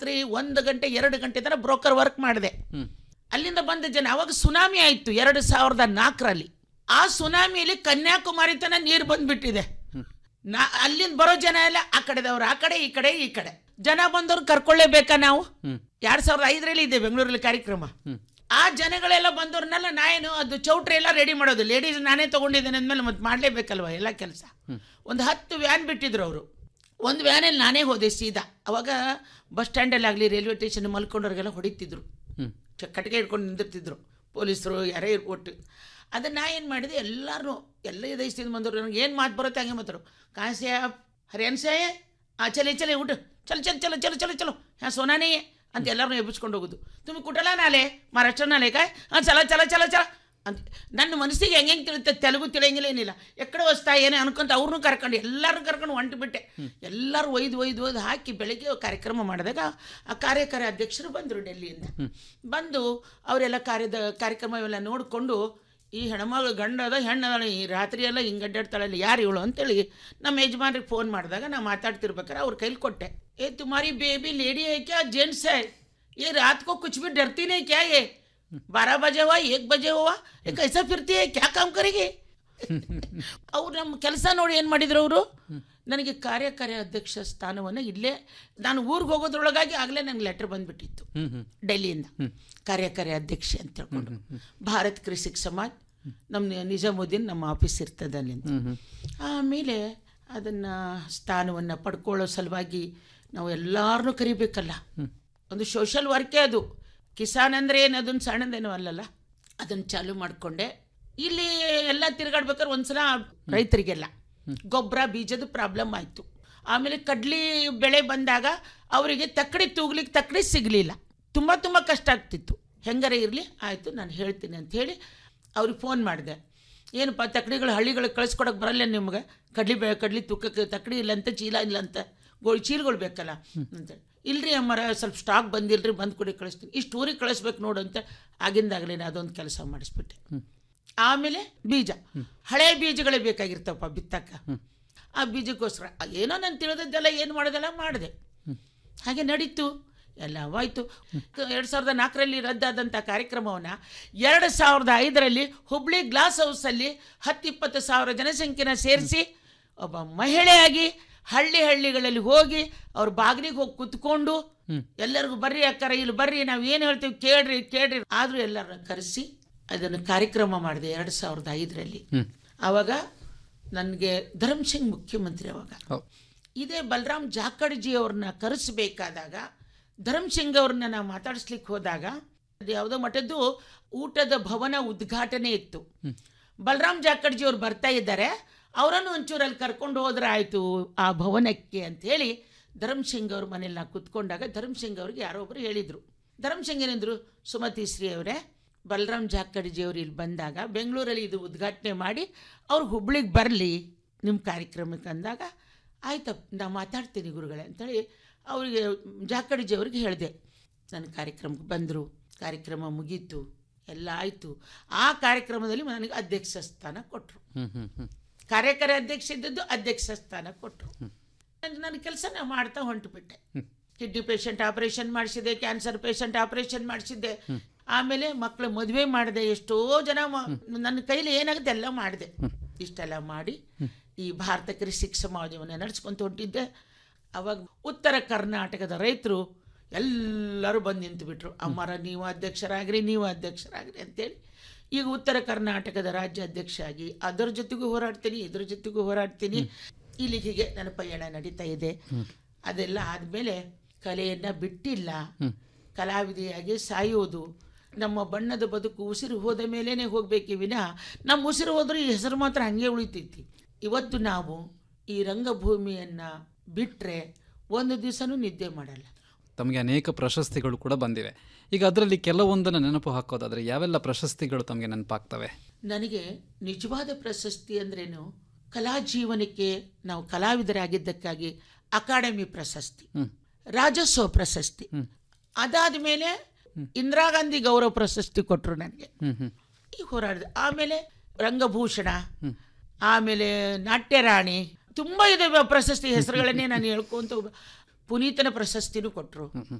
ರಾತ್ರಿ ಒಂದು ಗಂಟೆ ಎರಡು ಗಂಟೆ ತನಕ ಬ್ರೋಕರ್ ವರ್ಕ್ ಮಾಡಿದೆ ಹ್ಮ್. ಅಲ್ಲಿಂದ ಬಂದ ಜನ ಅವಾಗ ಸುನಾಮಿ ಆಯಿತು ಎರಡು ಸಾವಿರದ ನಾಲ್ಕರಲ್ಲಿ ಆ ಸುನಾಮಿಯಲ್ಲಿ ಕನ್ಯಾಕುಮಾರಿ ತನ ನೀರು ಬಂದ್ಬಿಟ್ಟಿದೆ ನಾ ಅಲ್ಲಿಂದ ಬರೋ ಜನ ಎಲ್ಲ ಆ ಕಡೆದವ್ರು ಆ ಕಡೆ ಈ ಕಡೆ ಈ ಕಡೆ ಜನ ಬಂದವ್ರು ಕರ್ಕೊಳ್ಳೇಬೇಕಾ ನಾವು ಹ್ಮ್. ಎರಡ್ ಸಾವಿರದ ಐದರಲ್ಲಿ ಇದೆ ಬೆಂಗಳೂರಲ್ಲಿ ಕಾರ್ಯಕ್ರಮ ಹ್ಮ್. ಆ ಜನಗಳೆಲ್ಲ ಬಂದವ್ರನ್ನೆಲ್ಲ ನಾ ಏನು ಅದು ಚೌಟ್ರಿ ಎಲ್ಲ ರೆಡಿ ಮಾಡೋದು ಲೇಡೀಸ್ ನಾನೇ ತಗೊಂಡಿದ್ದೇನೆ ಅಂದಮೇಲೆ ಮತ್ತೆ ಮಾಡಲೇಬೇಕಲ್ವ ಎಲ್ಲ ಕೆಲಸ ಒಂದು ಹತ್ತು ವ್ಯಾನ್ ಬಿಟ್ಟಿದ್ರು ಅವರು ಒಂದು ವ್ಯಾನಲ್ಲಿ ನಾನೇ ಹೋದೆ ಸೀದಾ ಅವಾಗ ಬಸ್ ಸ್ಟ್ಯಾಂಡಲ್ಲಿ ಆಗಲಿ ರೈಲ್ವೆ ಸ್ಟೇಷನ್ ಮಲ್ಕೊಂಡವ್ರಿಗೆಲ್ಲ ಹೊಡಿತಿದ್ರು ಹ್ಮ್. ಚ- ಕಟ್ಟಿಗೆ ಹಿಡ್ಕೊಂಡು ನಿಂದಿರ್ತಿದ್ರು ಪೊಲೀಸರು ಯಾರೇ ಇರ್ಕೊಟ್ಟು ಅದನ್ನ ನಾ ಏನು ಮಾಡಿದೆ ಎಲ್ಲರೂ ಎಲ್ಲ ದೇಶದಿಂದ ಬಂದವರು ನನಗೆ ಏನು ಮಾತು ಬರುತ್ತೆ ಹಂಗೆ ಮಾತಾಡು ಕಾಸೆ ಹರಿಯಾಣ ಸೇ ಆ ಚಲೆ ಚಲೆ ಊಟ ಚಲ ಚಲ ಚಲ ಚಲ ಚಲ ಚಲೋ ಹಾ ಸೋನಾನೇ ಅಂತ ಎಲ್ಲರನ್ನೂ ಎಬ್ಬಿಸ್ಕೊಂಡು ಹೋಗೋದು ತುಮಿ ಕುಟಲ ನಾಲೆ ಮಹಾರಾಷ್ಟ್ರ ನಾಲೆ ಕಾಯ್ ಹಾಂ ಚಲ ಚಲ ಚಲ ಚಲ ಅಂತ ನನ್ನ ಮನಸ್ಸಿಗೆ ಹೆಂಗೆ ಹೆಂಗೆ ತಿಳಿಯುತ್ತೆ ತೆಲುಗು ತಿಳಿಯಂಗಿಲ್ಲ ಏನಿಲ್ಲ ಎಕ್ಕಡೆ ವಸ್ತಾ ಏನೇ ಅನ್ಕೊಂತ ಅವ್ರನ್ನೂ ಕರ್ಕೊಂಡು ಎಲ್ಲರನ್ನೂ ಕರ್ಕೊಂಡು ಹೊಂಟು ಬಿಟ್ಟೆ ಎಲ್ಲರೂ ಒಯ್ದು ಒಯ್ದು ಒಯ್ದು ಹಾಕಿ ಬೆಳಿಗ್ಗೆ ಕಾರ್ಯಕ್ರಮ ಮಾಡಿದಾಗ ಆ ಕಾರ್ಯಕಾರಿ ಅಧ್ಯಕ್ಷರು ಬಂದರು ಡೆಲ್ಲಿಯಿಂದ ಬಂದು ಅವರೆಲ್ಲ ಕಾರ್ಯದ ಕಾರ್ಯಕ್ರಮವೆಲ್ಲ ನೋಡಿಕೊಂಡು ಈ ಹೆಣ್ಮಗಳು ಗಂಡ ಅದ ಹೆಣ್ಣು ಅದಾಳ ಈ ರಾತ್ರಿ ಎಲ್ಲ ಹಿಂಗೆ ಅಡ್ಡಾಡ್ತಾಳಲ್ಲ ಯಾರು ಇವಳು ಅಂತೇಳಿ ನಮ್ಮ ಯಜಮಾನ್ರಿಗೆ ಫೋನ್ ಮಾಡಿದಾಗ ನಾ ಮಾತಾಡ್ತಿರ್ಬೇಕಾರೆ ಅವ್ರ ಕೈಲಿ ಕೊಟ್ಟೆ ಏ ತುಮಾರಿ ಬೇಬಿ ಲೇಡಿ है क्या जेंट्स है ये रात को कुछ भी डरती नहीं क्या ये बारह बजे हुआ एक बजे हुआ ये कैसा फिरती है क्या काम करेगी ಅವ್ರು ನಮ್ಮ ಕೆಲಸ ನೋಡಿ ಏನು ಮಾಡಿದ್ರು ಅವರು ನನಗೆ ಕಾರ್ಯಕಾರಿ ಅಧ್ಯಕ್ಷ ಸ್ಥಾನವನ್ನು ಇಲ್ಲೇ ನಾನು ಊರಿಗೆ ಹೋಗೋದ್ರೊಳಗಾಗಿ ಆಗಲೇ ನನಗೆ ಲೆಟರ್ ಬಂದುಬಿಟ್ಟಿತ್ತು ಹ್ಮ್ ಹ್ಮ್ ಡೆಲ್ಲಿಯಿಂದ ಕಾರ್ಯಕಾರಿ ಅಧ್ಯಕ್ಷೆ ಅಂತ ಹೇಳ್ಕೊಂಡು ಭಾರತ್ ಕೃಷಿಕ್ ಸಮಾಜ್ ನಮ್ಮ ನಿಜಾಮುದ್ದೀನ್ ನಮ್ಮ ಆಫೀಸ್ ಇರ್ತದೆ ಅಲ್ಲಿಂದ ಹ್ಮ್ ಹ್ಮ್ ಆಮೇಲೆ ಅದನ್ನು ಸ್ಥಾನವನ್ನು ಪಡ್ಕೊಳ್ಳೋ ಸಲುವಾಗಿ ನಾವು ಎಲ್ಲರನ್ನೂ ಕರಿಬೇಕಲ್ಲ ಒಂದು ಸೋಷಲ್ ವರ್ಕೇ ಅದು ಕಿಸಾನ್ ಅಂದರೆ ಏನು ಅದೊಂದು ಸಣ್ಣದೇನೋ ಅಲ್ಲಲ್ಲ ಅದನ್ನು ಚಾಲು ಮಾಡಿಕೊಂಡೆ ಇಲ್ಲಿ ಎಲ್ಲ ತಿರುಗಾಡ್ಬೇಕಾದ್ರೆ ಒಂದ್ಸಲ ರೈತರಿಗೆಲ್ಲ ಗೊಬ್ಬರ ಬೀಜದ ಪ್ರಾಬ್ಲಮ್ ಆಯಿತು ಆಮೇಲೆ ಕಡ್ಲಿ ಬೆಳೆ ಬಂದಾಗ ಅವರಿಗೆ ತಕ್ಕಡಿ ತೂಗ್ಲಿಕ್ಕೆ ತಕ್ಕಡಿ ಸಿಗಲಿಲ್ಲ ತುಂಬ ತುಂಬ ಕಷ್ಟ ಆಗ್ತಿತ್ತು ಹೆಂಗಾರ ಇರಲಿ ಆಯಿತು ನಾನು ಹೇಳ್ತೀನಿ ಅಂತ ಹೇಳಿ ಅವ್ರಿಗೆ ಫೋನ್ ಮಾಡಿದೆ ಏನಪ್ಪ ತಕ್ಕಡಿಗಳು ಹಳ್ಳಿಗಳಿಗೆ ಕಳಿಸ್ಕೊಡಕ್ಕೆ ಬರಲ್ಲ ನಿಮ್ಗೆ ಕಡ್ಲಿ ಬೆ ಕಡ್ಲಿ ತೂಕಕ್ಕೆ ತಕ್ಕಡಿ ಇಲ್ಲ ಅಂತ ಚೀಲ ಇಲ್ಲ ಅಂತ ಗೋಳಿ ಚೀಲಗಳು ಬೇಕಲ್ಲ ಅಂತೇಳಿ ಇಲ್ರಿ ಅಮ್ಮರ ಸ್ವಲ್ಪ ಸ್ಟಾಕ್ ಬಂದಿಲ್ರಿ ಬಂದು ಕೊಡಿ ಕಳಿಸ್ತೀನಿ ಇಷ್ಟು ಊರಿಗೆ ಕಳಿಸ್ಬೇಕು ನೋಡು ಅಂತ ಆಗಿಂದಾಗಲೇ ಅದೊಂದು ಕೆಲಸ ಮಾಡಿಸ್ಬಿಟ್ಟೆ ಆಮೇಲೆ ಬೀಜ ಹಳೆ ಬೀಜಗಳೇ ಬೇಕಾಗಿರ್ತವಪ್ಪ ಬಿತ್ತಕ್ಕ ಆ ಬೀಜಕ್ಕೋಸ್ಕರ ಏನೋ ನಾನು ತಿಳಿದದ್ದೆಲ್ಲ ಏನು ಮಾಡೋದೆಲ್ಲ ಮಾಡಿದೆ ಹಾಗೆ ನಡೀತು ಎಲ್ಲವಾಯಿತು ಎರಡು ಸಾವಿರದ ನಾಲ್ಕರಲ್ಲಿ ರದ್ದಾದಂಥ ಕಾರ್ಯಕ್ರಮವನ್ನು ಎರಡು ಸಾವಿರದ ಐದರಲ್ಲಿ ಹುಬ್ಳಿ ಗ್ಲಾಸ್ ಹೌಸಲ್ಲಿ ಹತ್ತು ಇಪ್ಪತ್ತು ಸಾವಿರ ಜನಸಂಖ್ಯೆನ ಸೇರಿಸಿ ಒಬ್ಬ ಮಹಿಳೆಯಾಗಿ ಹಳ್ಳಿ ಹಳ್ಳಿಗಳಲ್ಲಿ ಹೋಗಿ ಅವ್ರ ಬಾಗಿಲಿಗೆ ಹೋಗಿ ಕುತ್ಕೊಂಡು ಎಲ್ಲರಿಗೂ ಬರ್ರಿ ಅಕ್ಕರ ಇಲ್ಲಿ ಬರ್ರಿ ನಾವು ಏನು ಹೇಳ್ತೀವಿ ಕೇಳ್ರಿ ಕೇಳ್ರಿ ಆದರೂ ಎಲ್ಲರನ್ನ ಕರೆಸಿ ಅದನ್ನು ಕಾರ್ಯಕ್ರಮ ಮಾಡಿದೆ ಎರಡು ಸಾವಿರದ ಐದರಲ್ಲಿ ಆವಾಗ ನನಗೆ ಧರ್ಮ್ ಸಿಂಗ್ ಮುಖ್ಯಮಂತ್ರಿ ಅವಾಗ ಹೌದು ಇದೇ ಬಲರಾಮ್ ಜಾಕಡ್ಜಿ ಅವ್ರನ್ನ ಕರೆಸಬೇಕಾದಾಗ ಧರ್ಮ್ ಸಿಂಗ್ ಅವ್ರನ್ನ ನಾವು ಮಾತಾಡಿಸ್ಲಿಕ್ಕೆ ಹೋದಾಗ ಅದು ಯಾವುದೋ ಮಠದ್ದು ಊಟದ ಭವನ ಉದ್ಘಾಟನೆ ಇತ್ತು ಬಲರಾಮ್ ಜಾಕಡ್ಜಿ ಅವ್ರು ಬರ್ತಾ ಇದ್ದಾರೆ ಅವರನ್ನು ಒಂಚೂರು ಅಲ್ಲಿ ಕರ್ಕೊಂಡು ಹೋದ್ರೆ ಆಯಿತು ಆ ಭವನಕ್ಕೆ ಅಂತ ಹೇಳಿ ಧರ್ಮ್ ಸಿಂಗ್ ಅವ್ರ ಮನೇಲಿ ನಾ ಕುತ್ಕೊಂಡಾಗ ಧರ್ಮ್ ಸಿಂಗ್ ಅವ್ರಿಗೆ ಯಾರೋ ಒಬ್ರು ಹೇಳಿದರು ಧರ್ಮ್ ಸಿಂಗ್ ಏನಂದ್ರು ಸುಮತಿ ಶ್ರೀ ಅವರೇ ಬಲರಾಮ್ ಜಾಕಡ್ಜಿ ಅವರು ಇಲ್ಲಿ ಬಂದಾಗ ಬೆಂಗಳೂರಲ್ಲಿ ಇದು ಉದ್ಘಾಟನೆ ಮಾಡಿ ಅವ್ರು ಹುಬ್ಳಿಗೆ ಬರಲಿ ನಿಮ್ಮ ಕಾರ್ಯಕ್ರಮಕ್ಕೆ ಅಂದಾಗ ಆಯ್ತಪ್ಪ ನಾ ಮಾತಾಡ್ತೀನಿ ಗುರುಗಳೇ ಅಂತೇಳಿ ಅವರಿಗೆ ಜಾಕಡ್ಜಿ ಅವ್ರಿಗೆ ಹೇಳಿದೆ ನನ್ನ ಕಾರ್ಯಕ್ರಮಕ್ಕೆ ಬಂದರು ಕಾರ್ಯಕ್ರಮ ಮುಗೀತು ಎಲ್ಲ ಆಯಿತು ಆ ಕಾರ್ಯಕ್ರಮದಲ್ಲಿ ನನಗೆ ಅಧ್ಯಕ್ಷ ಸ್ಥಾನ ಕೊಟ್ಟರು ಹ್ಮ್ ಹ್ಮ್ ಹ್ಮ್ ಕಾರ್ಯಕಾರಿ ಅಧ್ಯಕ್ಷ ಇದ್ದದ್ದು ಅಧ್ಯಕ್ಷ ಸ್ಥಾನ ಕೊಟ್ಟರು ನನ್ನ ಕೆಲಸ ನಾ ಮಾಡ್ತಾ ಹೊಂಟುಬಿಟ್ಟೆ ಕಿಡ್ನಿ ಪೇಷಂಟ್ ಆಪರೇಷನ್ ಮಾಡಿಸಿದೆ ಕ್ಯಾನ್ಸರ್ ಪೇಷಂಟ್ ಆಪರೇಷನ್ ಮಾಡಿಸಿದ್ದೆ ಆಮೇಲೆ ಮಕ್ಕಳು ಮದುವೆ ಮಾಡಿದೆ ಎಷ್ಟೋ ಜನ ಮ- ನನ್ನ ಕೈಲಿ ಏನಾಗುತ್ತೆ ಎಲ್ಲ ಮಾಡಿದೆ ಇಷ್ಟೆಲ್ಲ ಮಾಡಿ ಈ ಭಾರತ ಕೃಷಿಕ್ ಸಮಾಜವನ್ನು ನಡೆಸ್ಕೊಂತ ಹೊಂಟಿದ್ದೆ ಅವಾಗ ಉತ್ತರ ಕರ್ನಾಟಕದ ರೈತರು ಎಲ್ಲರೂ ಬಂದು ನಿಂತುಬಿಟ್ರು ಅಮ್ಮರ ನೀವು ಅಧ್ಯಕ್ಷರಾಗ್ರಿ ನೀವು ಅಧ್ಯಕ್ಷರಾಗ್ರಿ ಅಂತೇಳಿ ಈಗ ಉತ್ತರ ಕರ್ನಾಟಕದ ರಾಜ್ಯ ಅಧ್ಯಕ್ಷ ಆಗಿ ಅದರ ಜೊತೆಗೂ ಹೋರಾಡ್ತೀನಿ ಇದ್ರ ಜೊತೆಗೂ ಹೋರಾಡ್ತೀನಿ ಇಲ್ಲಿಗೆ ಹೀಗೆ ನನ್ನ ಪಯಣ ನಡೀತಾ ಇದೆ ಅದೆಲ್ಲ ಆದಮೇಲೆ ಕಲೆಯನ್ನು ಬಿಟ್ಟಿಲ್ಲ ಕಲಾವಿದೆಯಾಗಿ ಸಾಯೋದು ನಮ್ಮ ಬಣ್ಣದ ಬದುಕು ಉಸಿರು ಹೋದ ಮೇಲೇ ಹೋಗ್ಬೇಕೇ ವಿನಃ ನಮ್ಮ ಉಸಿರು ಹೋದ್ರೆ ಈ ಹೆಸರು ಮಾತ್ರ ಹಂಗೆ ಉಳಿತೈತಿ ಇವತ್ತು ನಾವು ಈ ರಂಗಭೂಮಿಯನ್ನು ಬಿಟ್ಟರೆ ಒಂದು ದಿವಸನೂ ನಿದ್ದೆ ಮಾಡಲ್ಲ ತಮಗೆ ಅನೇಕ ಪ್ರಶಸ್ತಿಗಳು ಕೂಡ ಬಂದಿವೆ ಈಗ ಅದರಲ್ಲಿ ಕೆಲವೊಂದನ್ನು ನೆನಪು ಹಾಕೋದಾದ್ರೆ ಯಾವೆಲ್ಲ ಪ್ರಶಸ್ತಿಗಳು ತಮಗೆ ನೆನಪಾಗ್ತವೆ ನನಗೆ ನಿಜವಾದ ಪ್ರಶಸ್ತಿ ಅಂದ್ರೇನು ಕಲಾ ಜೀವನಕ್ಕೆ ನಾವು ಕಲಾವಿದರಾಗಿದ್ದಕ್ಕಾಗಿ ಅಕಾಡೆಮಿ ಪ್ರಶಸ್ತಿ ಹ್ಮ್. ರಾಜ್ಯೋತ್ಸವ ಪ್ರಶಸ್ತಿ ಅದಾದ ಮೇಲೆ ಇಂದಿರಾ ಗಾಂಧಿ ಗೌರವ ಪ್ರಶಸ್ತಿ ಕೊಟ್ಟರು ನನಗೆ ಹ್ಮ್ ಹ್ಮ್ ಈ ಹೋರಾಡಿದೆ ಆಮೇಲೆ ರಂಗಭೂಷಣ ಆಮೇಲೆ ನಾಟ್ಯರಾಣಿ ತುಂಬ ಇದೆ ಪ್ರಶಸ್ತಿ ಹೆಸರುಗಳನ್ನೇ ನಾನು ಹೇಳ್ಕೊಂತ ಹೋಗ್- ಪುನೀತನ ಪ್ರಶಸ್ತಿನೂ ಕೊಟ್ಟರು